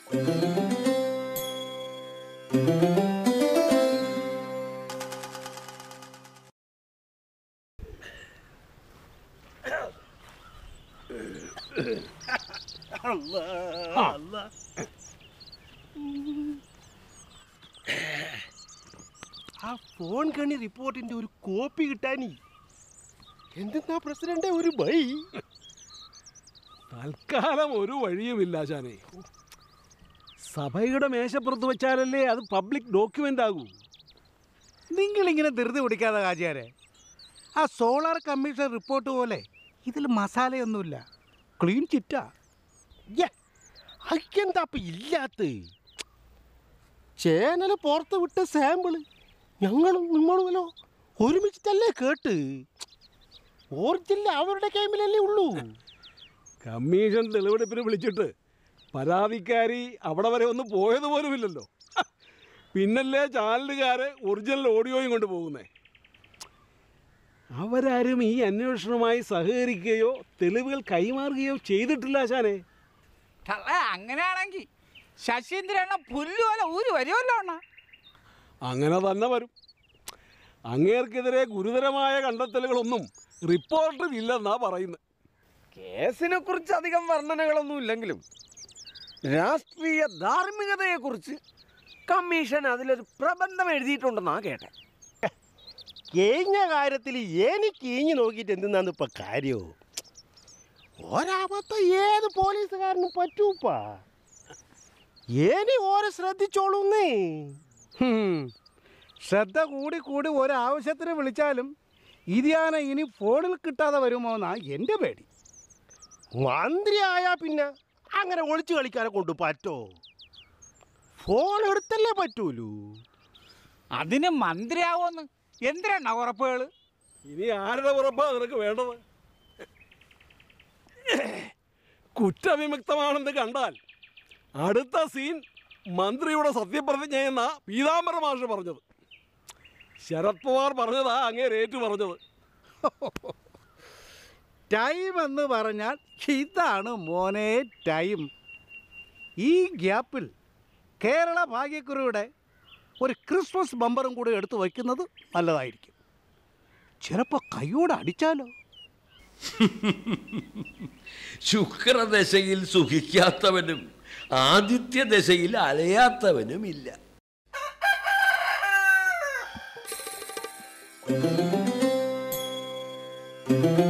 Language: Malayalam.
ആ ഫോൺ കണി റിപ്പോർട്ടിന്റെ ഒരു കോപ്പി കിട്ടാനി എന്തെന്നാ പ്രസിഡന്റ് ഒരു ബൈ തൽക്കാലം ഒരു വഴിയുമില്ല ആശാനെ സഭയുടെ മേശപ്പുറത്ത് വെച്ചാലല്ലേ അത് പബ്ലിക് ഡോക്യുമെന്റ് ആകൂ നിങ്ങളിങ്ങനെ ധൃതി പിടിക്കാതെ കാജിയാരെ ആ സോളാർ കമ്മീഷൻ റിപ്പോർട്ട് പോലെ ഇതിൽ മസാലയൊന്നുമില്ല ക്ലീൻ ചിറ്റാ അക്കെന്താ അപ്പൊ ഇല്ലാത്ത ചേനല് പുറത്ത് വിട്ട സാമ്പിള് ഞങ്ങളും നിങ്ങളുമല്ലോ ഒരുമിച്ചിട്ടല്ലേ കേട്ട് ഓറിജിനൽ അവരുടെ കൈമിലല്ലേ ഉള്ളൂ കമ്മീഷൻ തെളിവെടുപ്പിന് വിളിച്ചിട്ട് പരാതിക്കാരി അവിടെ വരെ ഒന്ന് പോയത് പോലുമില്ലല്ലോ പിന്നല്ലേ ചാനലുകാരെ ഒറിജിനൽ ഓഡിയോയും കൊണ്ട് പോകുന്നേ അവരാരും ഈ അന്വേഷണവുമായി സഹകരിക്കുകയോ തെളിവുകൾ കൈമാറുകയോ ചെയ്തിട്ടില്ല ആശാനെ തള്ള അങ്ങനെയാണെങ്കിൽ ശശീന്ദ്രണ്ണ പുല്ലുപോലെ ഊരി വരുമല്ലോ അണ്ണ അങ്ങനെ തന്നെ വരും അങ്ങേർക്കെതിരെ ഗുരുതരമായ കണ്ടെത്തലുകളൊന്നും റിപ്പോർട്ടിലില്ലെന്നാ പറയുന്നത് കേസിനെ കുറിച്ച് അധികം വർണ്ണനകളൊന്നും ഇല്ലെങ്കിലും രാഷ്ട്രീയ ധാർമ്മികതയെക്കുറിച്ച് കമ്മീഷൻ അതിലൊരു പ്രബന്ധം എഴുതിയിട്ടുണ്ടെന്നാ കേട്ടെ കഴിഞ്ഞ കാര്യത്തിൽ എനിക്ക് ഇഞ്ഞു നോക്കിയിട്ട് എന്തെന്നാന്ന് ഇപ്പൊ കാര്യോ ഒരാപത്ത ഏത് പോലീസുകാരനും പറ്റൂപ്പാ ഏനി ഓരെ ശ്രദ്ധിച്ചോളൂന്നേ ഹും. ശ്രദ്ധ കൂടി കൂടി ഒരാവശ്യത്തിന് വിളിച്ചാലും ഇതിയാന ഇനി ഫോണിൽ കിട്ടാതെ വരുമോ എന്നാ എൻ്റെ പേടി മന്ത്രി ആയാ പിന്നെ അങ്ങനെ ഒളിച്ചു കളിക്കാനെ കൊണ്ട് പറ്റോ ഫോൺ എടുത്തല്ലേ പറ്റൂലൂ അതിന് മന്ത്രിയാവോന്ന് എന്തിനാ ഉറപ്പുകൾ ഇനി ആരുടെ ഉറപ്പാ നിനക്ക് വേണ്ടത് കുറ്റവിമുക്തമാണെന്ന് കണ്ടാൽ അടുത്ത സീൻ മന്ത്രിയുടെ സത്യപ്രതിജ്ഞ എന്ന പീതാംബര മാഷ് പറഞ്ഞത് ശരത് പവാർ പറഞ്ഞതാ അങ്ങേ റേറ്റ് പറഞ്ഞത് ടൈം എന്ന് പറഞ്ഞാൽ ഇതാണ് മോനെ ടൈം ഈ ഗ്യാപ്പിൽ കേരള ഭാഗ്യക്കുറിയുടെ ഒരു ക്രിസ്മസ് ബമ്പറും കൂടി എടുത്തു വയ്ക്കുന്നത് നല്ലതായിരിക്കും ചിലപ്പോൾ കൈയോടെ അടിച്ചാലോ ശുക്രദശയിൽ സുഖിക്കാത്തവനും ആദിത്യദശയിൽ അലയാത്തവനും ഇല്ല ആ